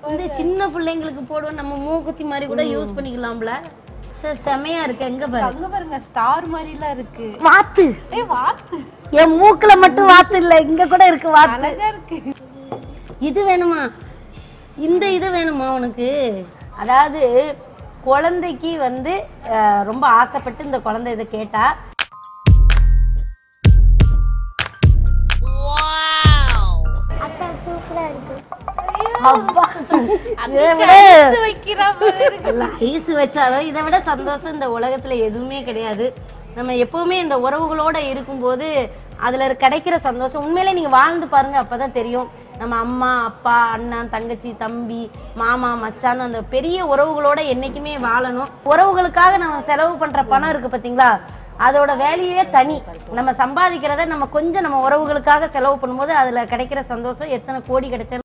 இந்த சின்ன பிள்ளைங்களுக்கு போடுவோம் நம்ம மூக்குத்தி மாதிரி கூட யூஸ் பண்ணிக்கலாம்ல சார் செமையா இருக்கு எங்க பாரு அங்க பாருங்க ஸ்டார் மாதிரிலாம் இருக்கு வாத்து ஏய் வாத்து என் மூக்குல மட்டும் வாத்து இல்ல இங்க கூட இருக்கு வாத்து அழகா இருக்கு இது வேணுமா இந்த இது வேணுமா உனக்கு அதாவது குழந்தைக்கு வந்து அஹ், ரொம்ப ஆசைப்பட்டு இந்த குழந்தை இதை கேட்டா அப்பா இதை விட வைக்கிறா பாரு இருக்கு. ஐஸ் வச்சாலும் இதை விட சந்தோஷம் இந்த உலகத்துல எதுவுமே கிடையாது நம்ம எப்பவுமே இந்த உறவுகளோட இருக்கும்போது அதுல கிடைக்கிற சந்தோஷம் உண்மையிலே நீங்க வாழ்ந்து பாருங்க அப்பதான் தெரியும் நம்ம அம்மா அப்பா அண்ணன் தங்கச்சி தம்பி மாமா மச்சான் அந்த பெரிய உறவுகளோட என்னைக்குமே வாழணும் உறவுகளுக்காக நம்ம செலவு பண்ற பணம் இருக்கு பாத்தீங்களா அதோட வேலையே தனி நம்ம சம்பாதிக்கிறத நம்ம கொஞ்சம் நம்ம உறவுகளுக்காக செலவு பண்ணும்போது அதுல கிடைக்கிற சந்தோஷம் எத்தனை கோடி கிடைச்சாலும்